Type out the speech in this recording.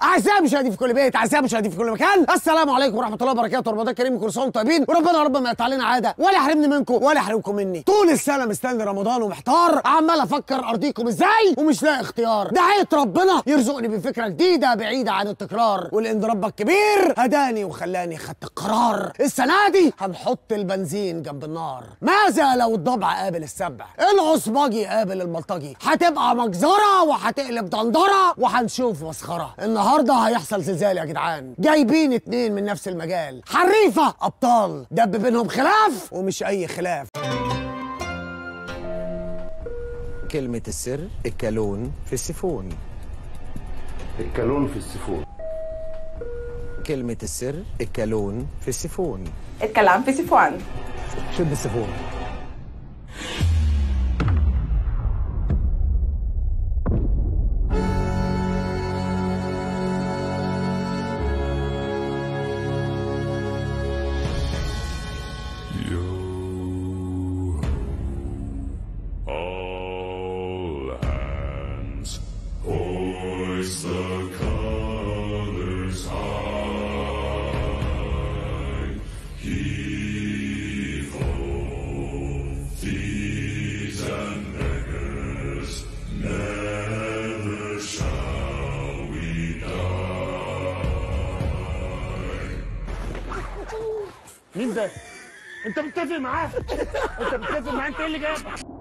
اعزائي المشاهدين في كل بيت اعزائي المشاهدين في كل مكان السلام عليكم ورحمه الله وبركاته رمضان كريم كل سنه وانتم طيبين وربنا يا رب ما يقطع علينا عاده ولا يحرمني منكم ولا يحرمكم مني طول السنه مستني رمضان ومحتار عمال افكر ارضيكم ازاي ومش لاقي اختيار دعيت ربنا يرزقني بفكره جديده بعيده عن التكرار ولان ربك كبير هداني وخلاني خدت القرار السنه دي هنحط البنزين جنب النار ماذا لو الضبع قابل السبع العصبجي قابل البلطجي هتبقى مجزره وهتقلب دندره وهنشوف مسخره النهارده هيحصل زلزال يا جدعان جايبين اتنين من نفس المجال حريفه ابطال دب بينهم خلاف ومش اي خلاف كلمة السر الكالون في السيفون الكالون في السيفون كلمة السر الكالون في السيفون الكلام في سيفوان شد السيفون Yo, all hands, hoist the colors high. Heave ho, thieves and beggars, never shall we die. مين ده؟ انت متفق معاه؟ انت متفق معاه انت ايه اللي جابك؟